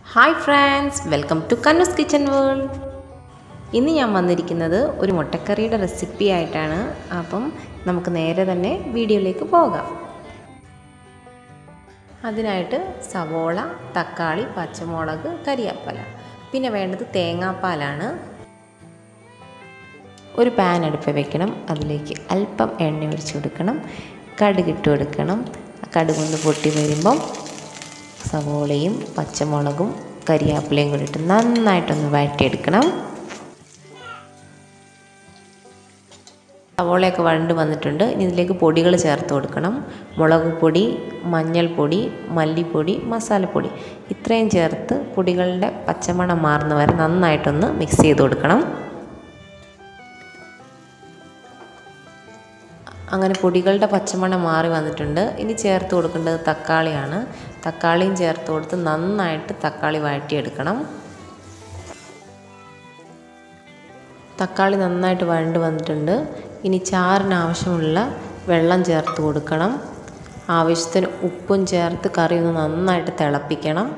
hi friends welcome to Kannu's kitchen world ഇന്ന് ഞാൻ വന്നിരിക്കുന്നത് ഒരു മുട്ടക്കറിയുടെ റെസിപ്പി ആയിട്ടാണ് അപ്പം നമുക്ക് നേരെ തന്നെ വീഡിയോയിലേക്ക് പോകാം അതിനായിട്ട് സവോള തക്കാളി പച്ചമുളക് കരിയാപ്പല പിന്നെ വേണ്ടത് തേങ്ങാപ്പാലാണ് ഒരു പാൻ അടുപ്പ് വെക്കണം അതിലേക്ക് അല്പം എണ്ണ ഒഴിച്ചു കൊടുക്കണം കടുകിട്ട് കൊടുക്കണം കടുകൊന്ന് പൊട്ടി വരുമ്പം സവോളയും പച്ചമുളകും കരിയാപ്പിലയും കൂടി ഇട്ട് നന്നായിട്ടൊന്ന് വഴറ്റിയെടുക്കണം സവോളയൊക്കെ വഴണ്ട് വന്നിട്ടുണ്ട് ഇനി ഇതിലേക്ക് പൊടികൾ ചേർത്ത് കൊടുക്കണം മുളക് പൊടി മഞ്ഞൾപ്പൊടി മല്ലിപ്പൊടി മസാലപ്പൊടി ഇത്രയും ചേർത്ത് പൊടികളുടെ പച്ചമണം മാറുന്ന വരെ നന്നായിട്ടൊന്ന് മിക്സ് ചെയ്ത് കൊടുക്കണം അങ്ങനെ പൊടികളുടെ പച്ചമണം മാറി വന്നിട്ടുണ്ട് ഇനി ചേർത്ത് കൊടുക്കേണ്ടത് തക്കാളിയാണ് തക്കാളിയും ചേർത്ത് കൊടുത്ത് നന്നായിട്ട് തക്കാളി വഴറ്റിയെടുക്കണം തക്കാളി നന്നായിട്ട് വഴണ്ട് വന്നിട്ടുണ്ട് ഇനി ചാറിന് ആവശ്യമുള്ള വെള്ളം ചേർത്ത് കൊടുക്കണം ആവശ്യത്തിന് ഉപ്പും ചേർത്ത് കറി ഒന്ന് നന്നായിട്ട് തിളപ്പിക്കണം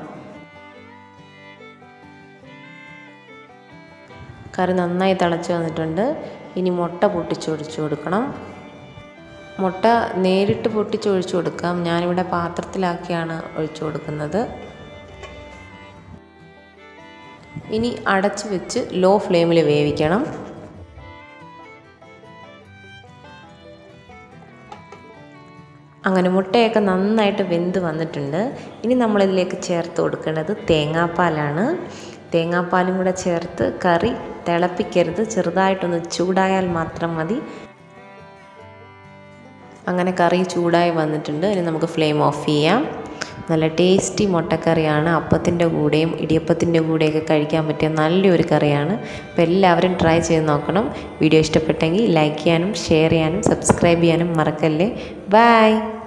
കറി നന്നായി തിളച്ച് വന്നിട്ടുണ്ട് ഇനി മുട്ട പൊട്ടിച്ചൊഴിച്ചു കൊടുക്കണം മുട്ട നേരിട്ട് പൊട്ടിച്ചൊഴിച്ചു കൊടുക്കാം ഞാനിവിടെ പാത്രത്തിലാക്കിയാണ് ഒഴിച്ചു കൊടുക്കുന്നത് ഇനി അടച്ചു വെച്ച് ലോ ഫ്ലെയിമിൽ വേവിക്കണം അങ്ങനെ മുട്ടയൊക്കെ നന്നായിട്ട് വെന്ത് വന്നിട്ടുണ്ട് ഇനി നമ്മളിതിലേക്ക് ചേർത്ത് കൊടുക്കേണ്ടത് തേങ്ങാപ്പാലാണ് തേങ്ങാപ്പാലും കൂടെ ചേർത്ത് കറി തിളപ്പിക്കരുത് ചെറുതായിട്ടൊന്ന് ചൂടായാൽ മാത്രം മതി അങ്ങനെ കറി ചൂടായി വന്നിട്ടുണ്ട് ഇനി നമുക്ക് ഫ്ലെയിം ഓഫ് ചെയ്യാം നല്ല ടേസ്റ്റി മുട്ടക്കറിയാണ് അപ്പത്തിൻ്റെ കൂടെയും ഇടിയപ്പത്തിൻ്റെ കൂടെയൊക്കെ കഴിക്കാൻ പറ്റിയ നല്ലൊരു കറിയാണ് അപ്പോൾ എല്ലാവരും ട്രൈ ചെയ്ത് നോക്കണം വീഡിയോ ഇഷ്ടപ്പെട്ടെങ്കിൽ ലൈക്ക് ചെയ്യാനും ഷെയർ ചെയ്യാനും സബ്സ്ക്രൈബ് ചെയ്യാനും മറക്കല്ലേ ബൈ